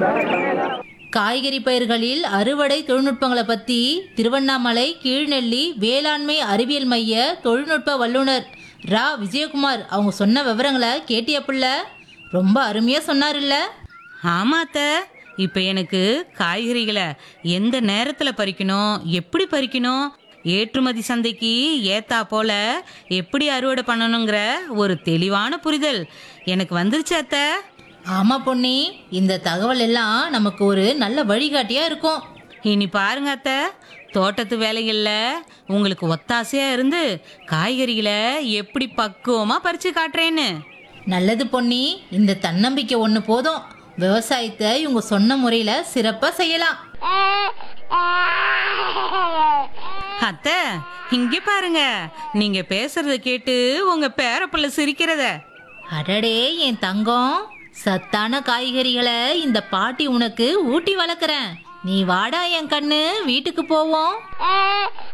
காய்கறி பயிர்களில் அறுவடை தொழில்நுட்பங்களை பற்றி திருவண்ணாமலை கீழ்நெல்லி வேளாண்மை அறிவியல் மைய தொழில்நுட்ப வல்லுனர் ரா விஜயகுமார் அவங்க சொன்ன விவரங்களை கேட்டிய புள்ள ரொம்ப அருமையாக சொன்னார்ல ஆமாத்த இப்போ எனக்கு காய்கறிகளை எந்த நேரத்தில் பறிக்கணும் எப்படி பறிக்கணும் ஏற்றுமதி சந்தைக்கு ஏத்தா போல எப்படி அறுவடை பண்ணணுங்கிற ஒரு தெளிவான புரிதல் எனக்கு வந்துருச்சு அத்தை ஆமாம் பொன்னி இந்த தகவல் எல்லாம் நமக்கு ஒரு நல்ல வழிகாட்டியாக இருக்கும் இனி பாருங்க அத்தை தோட்டத்து வேலைகளில் உங்களுக்கு ஒத்தாசையா இருந்து காய்கறிகளை எப்படி பக்குவமா பறிச்சு காட்டுறேன்னு நல்லது பொன்னி இந்த தன்னம்பிக்கை ஒன்று போதும் விவசாயத்தை இவங்க சொன்ன முறையில் சிறப்பாக செய்யலாம் அத்தை இங்க பாருங்க நீங்க பேசுறத கேட்டு உங்க பேரப்புள்ள சிரிக்கிறத அடடே என் தங்கம் சத்தான காய்கறிகளை இந்த பாட்டி உனக்கு ஊட்டி வளர்க்குறேன் நீ வாடா என் கண்ணு வீட்டுக்கு போவோம்